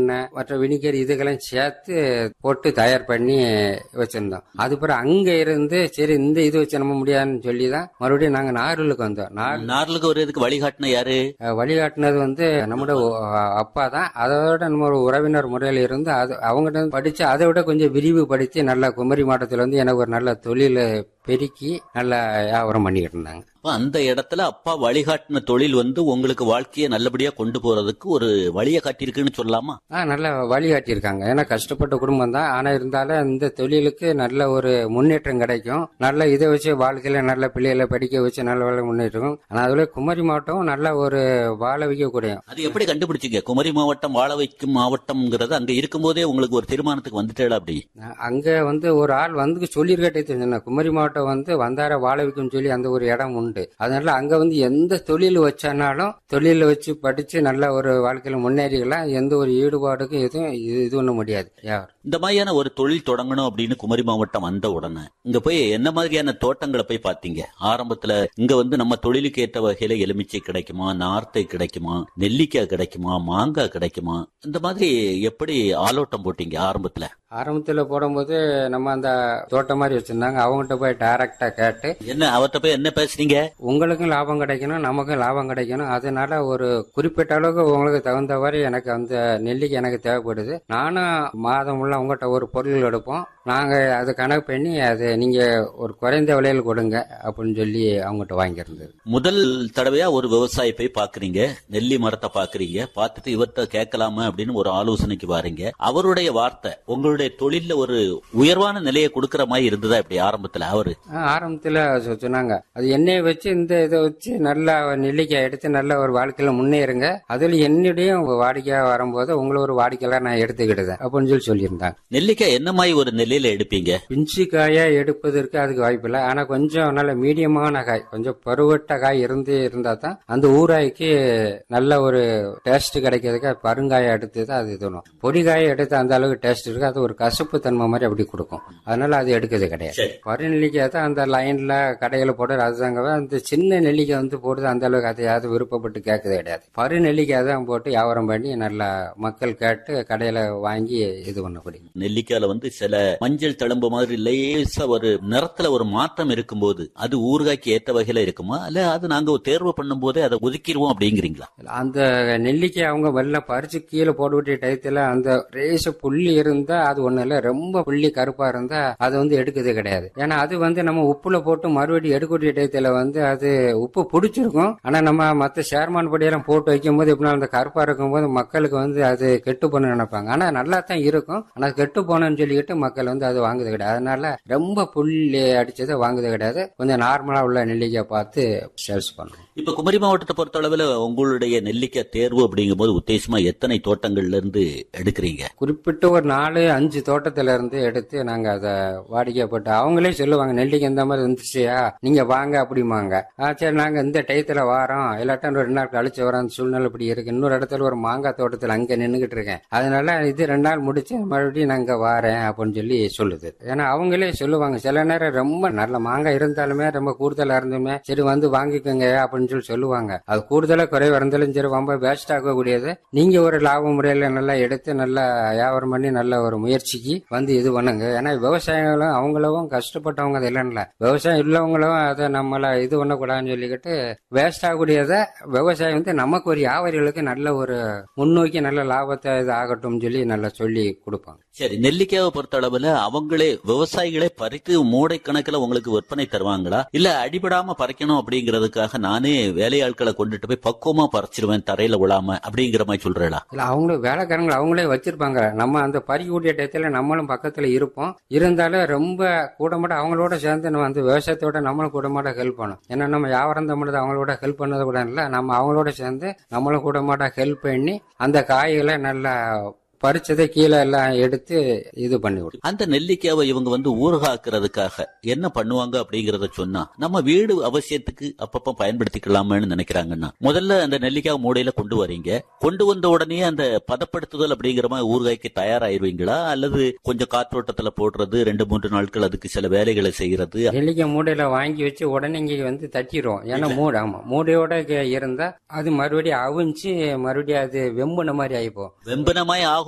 எண்ணெய் மற்ற வினிகர் இதுக்கெல்லாம் சேர்த்து போட்டு தயார் பண்ணி வச்சிருந்தோம் அதுக்கப்புறம் அங்க இருந்து சரி இந்த இது வச்சு நம்ம முடியாதுன்னு சொல்லி தான் மறுபடியும் நாங்க நாகூருக்கு வந்தோம் நாகூர் நார்லுக்கு வருவதுக்கு வழிகாட்டின யாரு அஹ் வழிகாட்டினது வந்து நம்மளோட ஒ- அப்பா தான் அதோட நம்ம ஒரு உறவினர் முறையில் இருந்து அது அவங்ககிட்ட இருந்து படிச்சு அதை விட கொஞ்சம் விரிவுபடுத்தி நல்ல குமரி மாவட்டத்தில் வந்து எனக்கு ஒரு நல்ல தொழில் பெருக்கி நல்ல வியாபாரம் பண்ணிக்கிட்டு இருந்தாங்க அப்ப அந்த இடத்துல அப்பா வழிகாட்டின தொழில் வந்து உங்களுக்கு வாழ்க்கையை நல்லபடியா கொண்டு போறதுக்கு ஒரு வழியை காட்டியிருக்குன்னு சொல்லலாமா ஆ நல்ல வழிகாட்டியிருக்காங்க ஏன்னா கஷ்டப்பட்ட குடும்பம் தான் ஆனால் இருந்தாலும் இந்த தொழிலுக்கு நல்ல ஒரு முன்னேற்றம் கிடைக்கும் நல்ல இதை வச்சு வாழ்க்கையில நல்ல பிள்ளைகளை படிக்க வச்சு நல்ல வேலை முன்னேற்றம் ஆனால் அதுல குமரி மாவட்டம் நல்ல ஒரு வாழ வைக்கக்கூடிய அது எப்படி கண்டுபிடிச்சீங்க குமரி மாவட்டம் வாழ வைக்கும் மாவட்டம்ங்கிறது அங்க இருக்கும்போதே உங்களுக்கு ஒரு தீர்மானத்துக்கு வந்துட்டேடா அப்படி அங்க வந்து ஒரு ஆள் வந்து சொல்லியிருக்கட்டே தெரிஞ்சு குமரி மாவட்டம் வந்து வந்தார வாழ வைக்கும்னு சொல்லி அந்த ஒரு இடம் உண்டு அதனால அங்க வந்து எந்த தொழில் வச்சானாலும் தொழில வச்சு படிச்சு நல்ல ஒரு வாழ்க்கையில முன்னேறிக்கலாம் எந்த ஒரு ஈடுபாடுக்கும் எதுவும் இது இது ஒண்ணு முடியாது யார் இந்த மாதிரியான ஒரு தொழில் தொடங்கணும் அப்படின்னு குமரி மாவட்டம் வந்த உடனே இங்க போய் என்ன மாதிரியான தோட்டங்களை போய் பாத்தீங்க ஆரம்பத்துல இங்க வந்து நம்ம தொழிலுக்கு ஏற்ற வகையில எலுமிச்சை கிடைக்குமா நார்த்தை கிடைக்குமா நெல்லிக்காய் கிடைக்குமா மாங்காய் கிடைக்குமா இந்த மாதிரி எப்படி ஆலோட்டம் போட்டீங்க ஆரம்பத்துல ஆரம்பத்துல போடும்போது நம்ம அந்த தோட்டம் மாதிரி வச்சிருந்தாங்க அவங்ககிட்ட போய் டைரக்டா கேட்டு என்ன அவர்கிட்ட போய் என்ன பேசுறீங்க உங்களுக்கும் லாபம் கிடைக்கணும் நமக்கும் லாபம் கிடைக்கணும் அதனால ஒரு குறிப்பிட்ட அளவுக்கு உங்களுக்கு தகுந்தவாறு எனக்கு அந்த நெல்லிக்கு எனக்கு தேவைப்படுது நானும் மாதம் உள்ள உங்கள்கிட்ட ஒரு பொருள் எடுப்போம் நாங்க அது கணக்கு பண்ணி அது நீங்க ஒரு குறைந்த விலையில் கொடுங்க அப்படின்னு சொல்லி அவங்ககிட்ட வாங்கியிருந்தது முதல் தடவையா ஒரு விவசாயி போய் பாக்குறீங்க நெல்லி மரத்தை பாக்குறீங்க பார்த்துட்டு இவர்கிட்ட கேட்கலாமா அப்படின்னு ஒரு ஆலோசனைக்கு வாரீங்க அவருடைய வார்த்தை உங்களுடைய தொழில்ல ஒரு உயர்வான நிலையை கொடுக்கற மாதிரி இருந்ததா இப்படி ஆரம்பத்துல அவரு ஆ, ஆரம்பத்துல சொ- சொன்னாங்க அது எண்ணெயை வச்சு இந்த இதை வச்சு நல்லா நெல்லிக்காய் எடுத்து நல்ல ஒரு வாழ்க்கையில முன்னேறுங்க அதுல என்னுடைய வாடிக்கையா வரும்போது உங்களை ஒரு வாடிக்கையாளர் நான் எடுத்துக்கிட்டேன் அப்படின்னு சொல்லி சொல்லியிருந்தாங்க நெல்லிக்காய் என்ன மாதிரி ஒரு நிலையில எடுப்பீங்க பிஞ்சு காயா எடுப்பதற்கு அதுக்கு வாய்ப்பில்லை ஆனா கொஞ்சம் நல்ல மீடியமான காய் கொஞ்சம் பருவட்ட காய் இருந்து இருந்தா தான் அந்த ஊராய்க்கு நல்ல ஒரு டேஸ்ட் கிடைக்கிறதுக்கு அது பருங்காயை எடுத்து தான் அது இதுணும் பொடி காயை எடுத்து அந்த அளவுக்கு டேஸ்ட் இருக்கு அது ஒரு கசப்பு தன்மை மாதிரி அப்படி கொடுக்கும் அதனால அது எடுக்கிறது கிடையாது சரி. பரு நெல்லிக்காய் தான் அந்த லைன்ல கடையில போடுறது அதுதாங்க அந்த சின்ன நெல்லிக்காய் வந்து போடுறது அந்த அளவுக்கு அதை யாரும் விருப்பப்பட்டு கேட்கறது கிடையாது பரு நெல்லிக்காய் தான் போட்டு வியாபாரம் பண்ணி நல்லா மக்கள் கேட்டு கடையில வாங்கி இது பண்ணக்கூடிய நெல்லிக்காயில வந்து சில மஞ்சள் தழும்பு மாதிரி லேசா ஒரு நிறத்துல ஒரு மாற்றம் இருக்கும்போது அது ஊறுகாய்க்கு ஏத்த வகையில இருக்குமா இல்ல அது நாங்க ஒரு தேர்வு பண்ணும் போதே அதை ஒதுக்கிடுவோம் அப்படிங்கிறீங்களா அந்த நெல்லிக்காய் அவங்க வெள்ள பறிச்சு கீழே போட்டுவிட்ட டயத்துல அந்த ரேச புள்ளி இருந்தா அது ஒண்ணு இல்ல ரொம்ப புள்ளி கருப்பா இருந்தா அது வந்து எடுக்கிறது கிடையாது ஏன்னா அது வந்து நம்ம உப்புல போட்டு மறுபடியும் எடுக்கக்கூடிய டயத்துல வந்து அது உப்பு பிடிச்சிருக்கும் ஆனா நம்ம மத்த சேர்மான் படியெல்லாம் போட்டு வைக்கும் போது எப்படின்னா அந்த கருப்பா இருக்கும்போது மக்களுக்கு வந்து அது கெட்டு போன நினைப்பாங்க ஆனா நல்லா தான் இருக்கும் ஆனா கெட்டு போனன்னு சொல்லிக்கிட்டு மக்கள் வந்து அது வாங்குறது கிடையாது அதனால ரொம்ப புள்ளி அடிச்சதை வாங்குறது கிடையாது கொஞ்சம் நார்மலா உள்ள நெல்லிக்காய் பார்த்து சேல்ஸ் பண்ணுவோம் இப்ப குமரி மாவட்டத்தை பொறுத்த அளவுல உங்களுடைய நெல்லிக்காய் தேர்வு அப்படிங்கும்போது உத்தேசமா எத்தனை தோட்டங்கள்ல இருந்து எடுக்கிறீங்க குறிப்பிட்ட ஒரு நாலு அஞ்சு தோட்டத்துல இருந்து எடுத்து நாங்க அதை வாடிக்கைப்பட்டு அவங்களே சொல்லுவாங்க நெல்லிக்கு இந்த மாதிரி இருந்துச்சியா நீங்க வாங்க அப்படிம்பாங்க ஆ, சரி நாங்க இந்த டயத்துல வாரோம் இல்லாட்டம் ரெண்டு நாள் கழிச்சு வரோம் அந்த சூழ்நிலை இப்படி இருக்கு இன்னொரு இடத்துல ஒரு மாங்காய் தோட்டத்துல அங்க நின்னுகிட்டு இருக்கேன் அதனால இது ரெண்டு நாள் முடிச்சு மறுபடியும் நாங்க வாரேன் அப்படின்னு சொல்லி சொல்லுது ஏன்னா அவங்களே சொல்லுவாங்க சில நேரம் ரொம்ப நல்ல மாங்காய் இருந்தாலுமே ரொம்ப கூடுதலா இருந்துமே சரி வந்து வாங்கிக்கோங்க அப்படின்னு சொல்லி சொல்லுவாங்க அது கூடுதலா குறைவா இருந்தாலும் சரி ரொம்ப வேஸ்ட் ஆகக்கூடியது நீங்க ஒரு லாப முறையில நல்லா எடுத்து நல்லா வியாபாரம் பண்ணி நல்ல ஒரு முயற்சிக்கு வந்து இது பண்ணுங்க ஏன்னா விவசாயிகளும் அவங்களும் கஷ்டப்பட்டவங்க அது இல்லைன்னு விவசாயம் உள்ளவங்களும் அதை நம்மள இது பண்ணக்கூடாதுன்னு சொல்லிக்கிட்டு வேஸ்ட் ஆகக்கூடியதை விவசாயம் வந்து நமக்கு ஒரு வியாபாரிகளுக்கு நல்ல ஒரு முன்னோக்கி நல்ல லாபத்தை இது ஆகட்டும் சொல்லி நல்லா சொல்லி கொடுப்பாங்க சரி நெல்லிக்காவை பொறுத்த அளவுல அவங்களே விவசாயிகளே பறித்து மூடை கணக்குல உங்களுக்கு விற்பனை தருவாங்களா இல்ல அடிபடாம பறிக்கணும் அப்படிங்கறதுக்காக நானே வேலையாட்களை கொண்டுட்டு போய் பக்குவமா பறிச்சிருவேன் தரையில விழாம அப்படிங்கிற மாதிரி சொல்றேடா இல்ல அவங்களும் வேலைக்காரங்களை அவங்களே வச்சிருப்பாங்க நம்ம அந்த பறிக்கூடிய டயத்துல நம்மளும் பக்கத்துல இருப்போம் இருந்தாலும் ரொம்ப கூடமாட அவங்களோட சேர்ந்து நம்ம அந்த விவசாயத்தோட நம்மளும் கூடமாட ஹெல்ப் பண்ணணும் ஏன்னா நம்ம வியாபாரம் தமிழ் அவங்களோட ஹெல்ப் பண்ணது கூட இல்லை நம்ம அவங்களோட சேர்ந்து நம்மளும் கூடமாட ஹெல்ப் பண்ணி அந்த காய்களை நல்லா பறிச்சதை கீழே எல்லாம் எடுத்து இது பண்ணி விடும் அந்த நெல்லிக்காவை இவங்க வந்து ஊறுகாக்குறதுக்காக என்ன பண்ணுவாங்க அப்படிங்கறத சொன்னா நம்ம வீடு அவசியத்துக்கு அப்பப்ப பயன்படுத்திக்கலாமான்னு நினைக்கிறாங்கன்னா முதல்ல அந்த நெல்லிக்காய் மூடையில கொண்டு வரீங்க கொண்டு வந்த உடனே அந்த பதப்படுத்துதல் அப்படிங்கிற மாதிரி ஊறுகாய்க்கு தயாராயிருவீங்களா அல்லது கொஞ்சம் காற்றோட்டத்துல போடுறது ரெண்டு மூன்று நாட்கள் அதுக்கு சில வேலைகளை செய்யறது நெல்லிக்காய் மூடையில வாங்கி வச்சு உடனே இங்க வந்து தட்டிடுவோம் ஏன்னா மூடு ஆமா மூடையோட கே- இருந்தா அது மறுபடியும் அவிஞ்சு மறுபடியும் அது வெம்புன மாதிரி ஆயிப்போம் வெம்பனமாய் ஆகும்